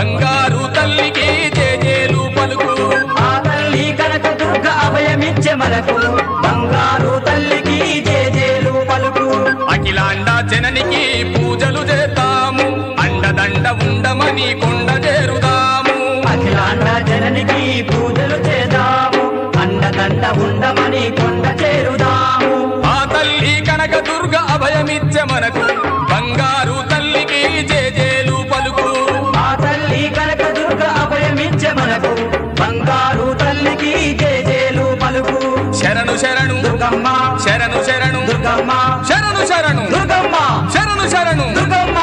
బంగారు తల్లికి జేజేలు పలుకు ఆ తల్లి కనక దుర్గ అభయమిచ్చే మనకు బంగారు తల్లికి జేజేలు పలుకు అఖిలాండ జననికి పూజలు చేద్దాము అండదండ ఉండమని కొండ చేరుదాము అఖిలాండ జననికి పూజలు చేద్దాము అండదండ ఉండమని కొండ చేరుదాము ఆ తల్లి కనక దుర్గ అభయమిచ్చ మనకు బంగారు తల్లికి జేజేలు పలుకు ఆ తల్లి కనక దుర్గ అభయమిచ్చే మనకు బంగారు తల్లికి జేజేలు పలుకు శరణు శరణు దుర్గమ్మ శరణు శరణు దుర్గమ్మ శరణు శరణు దుర్గమ్మ శరణు శరణు దుర్గమ్మ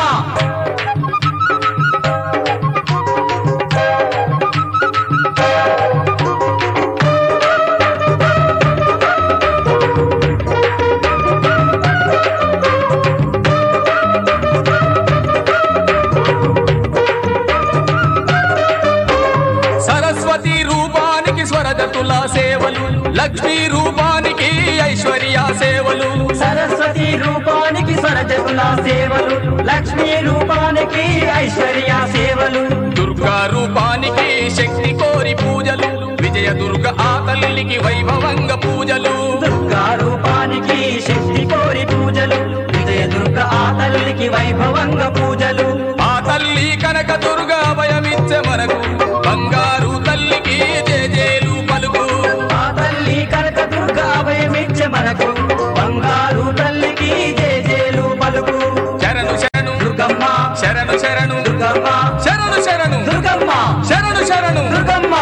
సరస్వతి రూపానికి స్వరజతుల సేవలు లక్ష్మీ రూపానికి ఐశ్వర్య సేవలు సరస్వతి రూపానికి స్వరజతుల సేవలు లక్ష్మీ రూపానికి ఐశ్వర్య సేవలు దుర్గా రూపానికి శక్తి కోరి పూజలు విజయ దుర్గ ఆ తల్లికి వైభవంగ పూజలు దుర్గా రూపానికి శక్తి కోరి పూజలు విజయ దుర్గ ఆ తల్లికి వైభవంగ పూజలు ఆ తల్లి కనక దుర్గ భయమిచ్చే మనకు బంగారు తల్లికి జేజేలు పలుకు ఆ తల్లి కనక దుర్గ అభయమిచ్చే మనకు బంగారు తల్లికి జేజేలు పలుకు శరణు శరణు దుర్గమ్మ శరణు శరణు దుర్గమ్మ శరణు శరణు దుర్గమ్మ శరణు శరణు దుర్గమ్మ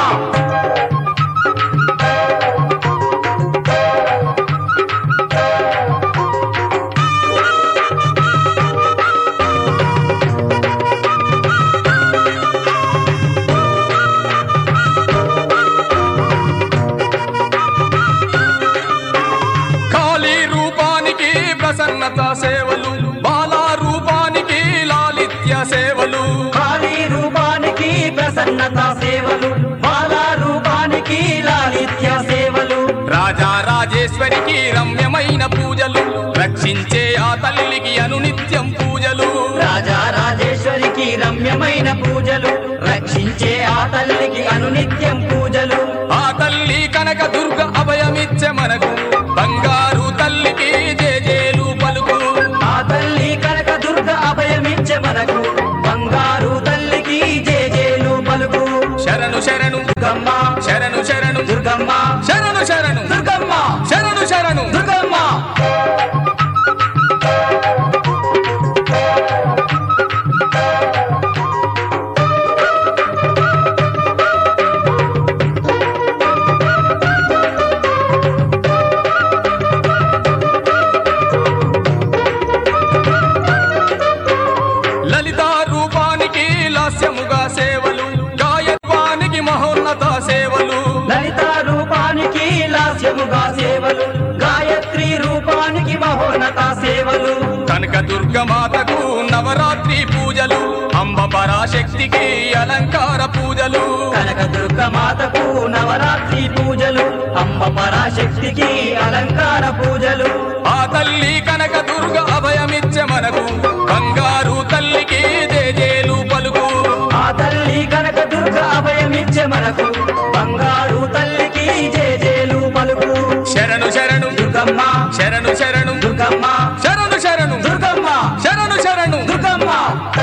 కాళీ రూపానికి ప్రసన్నత సేవలు బాలా రూపానికి లాలిత్య సేవలు కాళీ రూపానికి ప్రసన్నత సేవలు బాలా రూపానికి లాలిత్య సేవలు రాజా రాజేశ్వరికి రమ్యమైన పూజలు రక్షించే ఆ తల్లికి అనునిత్యం పూజలు రాజా రాజేశ్వరికి రమ్యమైన పూజలు రక్షించే ఆ తల్లికి అనునిత్యం పూజలు ఆ తల్లి కనక దుర్గ అభయమిచ్చే మనకు బంగారు తల్లికి జేజేలు పలుకు ఆ తల్లి కనక దుర్గ అభయమిచ్చే మనకు బంగారు తల్లికి జేజేలు పలుకు శరణు శరణు దుర్గమ్మ శరణు శరణు దుర్గమ్మ శరణు శరణు దుర్గమ్మ శరణు శరణు దుర్గమ్మ లలిత రూపానికి లాస్యముగా సేవలు గాయత్వానికి మహోన్నత సేవలు లలిత రూపానికి లాస్యముగా సేవలు గాయత్రి రూపానికి మహోన్నత సేవలు కనక దుర్గమాతకు నవరాత్రి పూజలు అంబ పరాశక్తికి అలంకార పూజలు కనక దుర్గ మాతకు నవరాత్రి పూజలు అమ్మ పరాశక్తికి అలంకార పూజలు ఆ తల్లి కనక దుర్గ అభయమిచ్చే మనకు బంగారు తల్లికి జేజేలు పలుకు ఆ తల్లి కనక దుర్గ అభయమిచ్చే మనకు బంగారు తల్లికి జేజేలు పలుకు శరణు శరణు దుర్గమ్మ శరణు శరణు దుర్గమ్మ శరణు శరణు దుర్గమ్మ శరణు శరణు దుర్గమ్మ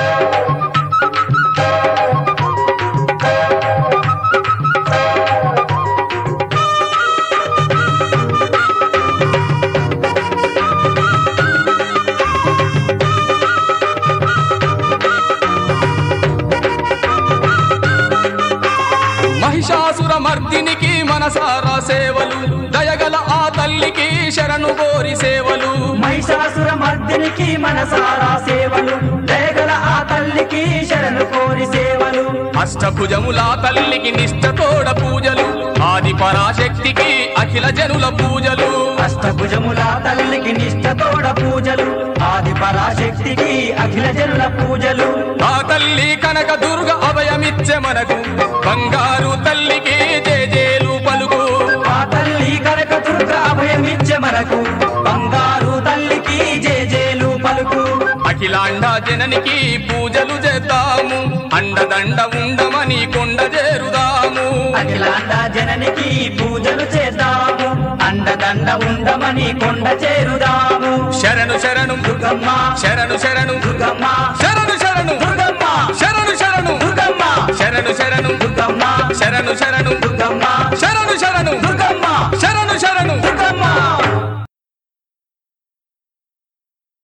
మహిషాసుర మర్దినికి మనసారా సేవలు దయగల ఆ తల్లికి శరణు గోరి సేవలు మహిషాసుర మర్దినికి మనసారా సేవలు దయగల ఆ తల్లికి శరణు కోరి సేవలు అష్టభుజముల తల్లికి నిష్ఠతోడ పూజలు ఆది పరాశక్తికి అఖిల జనుల పూజలు అష్టభుజముల తల్లికి నిష్ఠతోడ పూజలు ఆది పరాశక్తికి అఖిల జనుల పూజలు ఆ తల్లి కనక దుర్గ అభయమిచ్చే మనకు బంగారు తల్లికి జేజేలు పలుకు ఆ తల్లి కనక దుర్గ అభయమిచ్చే మనకు బంగారు తల్లికి జేజేలు పలుకు అఖిల అఖిలాండ జననికి పూజలు చేద్దాము అండదండ ఉండమని కొండ చేరుదాము అఖిలాండ జననికి పూజలు చేద్దాము అండదండ ఉండమని కొండ చేరుదాము శరణు శరణు దుర్గమ్మ శరణు శరణు దుర్గమ్మ శరణు శరణు దుర్గమ్మ శరణు శరణు దుర్గమ్మ శరణు శరణు దుర్గమ్మ శరణు శరణు